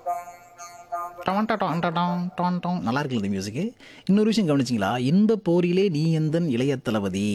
Don டான் டான் டான் டான் டான். நல்லா இருக்குல்ல இந்த மியூசிக்கு இன்னொரு விஷயம் கவனிச்சிங்களா இன்ப போரிலே நீ எந்தன் இளைய தளபதி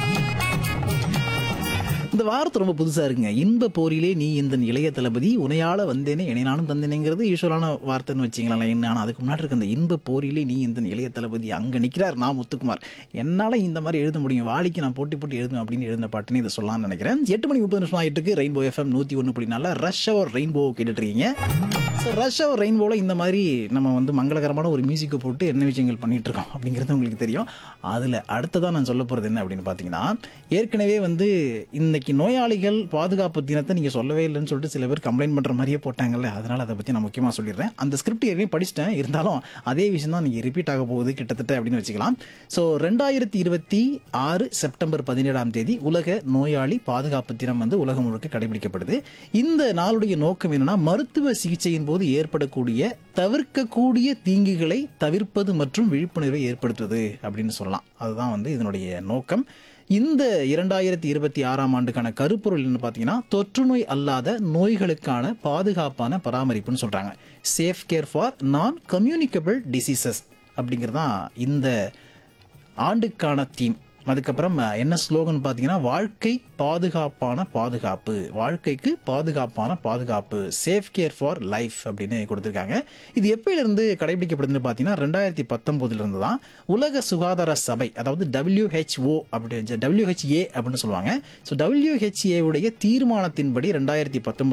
இந்த வார்த்தை ரொம்ப புதுசாக இருக்குங்க இன்ப போரிலே நீ இந்த இளைய தளபதி உனையால வந்தேனே என்னை நானும் தந்தேனேங்கிறது யூஸ்வலான வார்த்தைன்னு வச்சிங்களேன் என்ன ஆனால் அதுக்கு முன்னாடி இருக்க அந்த இன்ப போரிலே நீ இந்த இளைய தளபதி அங்கே நிற்கிறார் நான் முத்துக்குமார் என்னால் இந்த மாதிரி எழுத முடியும் வாலிக்கு நான் போட்டி போட்டு எழுதுவேன் அப்படின்னு எழுந்த பாட்டுன்னு இதை சொல்லலாம்னு நினைக்கிறேன் எட்டு மணி முப்பது நிமிஷம் ஆகிட்டு ரெயின்போ எஃப்எம் நூற்றி ஒன்று அப்படின்னால ரஷ் அவர் ரெயின்போ கேட்டுட்ருக்கீங்க ஸோ ரஷ் அவர் ரெயின்போவில் இந்த மாதிரி நம்ம வந்து மங்களகரமான ஒரு மியூசிக்கை போட்டு என்ன விஷயங்கள் பண்ணிட்டு இருக்கோம் அப்படிங்கிறது உங்களுக்கு தெரியும் அதில் அடுத்ததாக நான் சொல்ல போகிறது என்ன அப்படின்னு பார்த்தீங்கன்னா ஏற்கனவே வந்து இன்னைக்கு நோயாளிகள் பாதுகாப்பு தினத்தை நீங்கள் சொல்லவே இல்லைன்னு சொல்லிட்டு சில பேர் கம்ப்ளைண்ட் பண்ணுற மாதிரியே போட்டாங்கல்ல அதனால் அதை பற்றி நான் முக்கியமாக சொல்லிடுறேன் அந்த ஸ்கிரிப்ட் ஏற்கனவே படிச்சிட்டேன் இருந்தாலும் அதே விஷயம் தான் நீங்கள் ரிப்பீட் ஆக போகுது கிட்டத்தட்ட அப்படின்னு வச்சுக்கலாம் ஸோ ரெண்டாயிரத்தி இருபத்தி ஆறு செப்டம்பர் பதினேழாம் தேதி உலக நோயாளி பாதுகாப்பு தினம் வந்து உலகம் முழுக்க கடைபிடிக்கப்படுது இந்த நாளுடைய நோக்கம் என்னன்னா மருத்துவ சிகிச்சையின் போது ஏற்படக்கூடிய தவிர்க்கக்கூடிய தீங்குகளை தவிர்ப்பது மற்றும் விழிப்புணர்வை ஏற்படுத்துவது அப்படின்னு சொல்லலாம் அதுதான் வந்து இதனுடைய நோக்கம் இந்த இரண்டாயிரத்தி இருபத்தி ஆறாம் ஆண்டுக்கான கருப்பொருள் என்ன பார்த்தீங்கன்னா தொற்றுநோய் அல்லாத நோய்களுக்கான பாதுகாப்பான பராமரிப்புன்னு சொல்றாங்க safe care for non communicable diseases அப்படிங்கிறது தான் இந்த ஆண்டுக்கான தீம் அதுக்கப்புறம் அஹ், என்ன ஸ்லோகன் பார்த்தீங்கன்னா வாழ்க்கை பாதுகாப்பான பாதுகாப்பு வாழ்க்கைக்கு பாதுகாப்பான பாதுகாப்பு சேஃப் கேர் ஃபார் லைஃப் அப்படின்னு கொடுத்துருக்காங்க இது எப்பயிலிருந்து கடைபிடிக்கப்படுதுன்னு பார்த்தீங்கன்னா ரெண்டாயிரத்தி பத்தொம்போதுலேருந்து தான் உலக சுகாதார சபை அதாவது டபிள்யூஹெச்ஓ அப்படி டபிள்யூஹெச்ஏ அப்படின்னு சொல்லுவாங்க ஸோ டபிள்யூஹெச்ஏ உடைய தீர்மானத்தின்படி ரெண்டாயிரத்தி பத்தொன்பது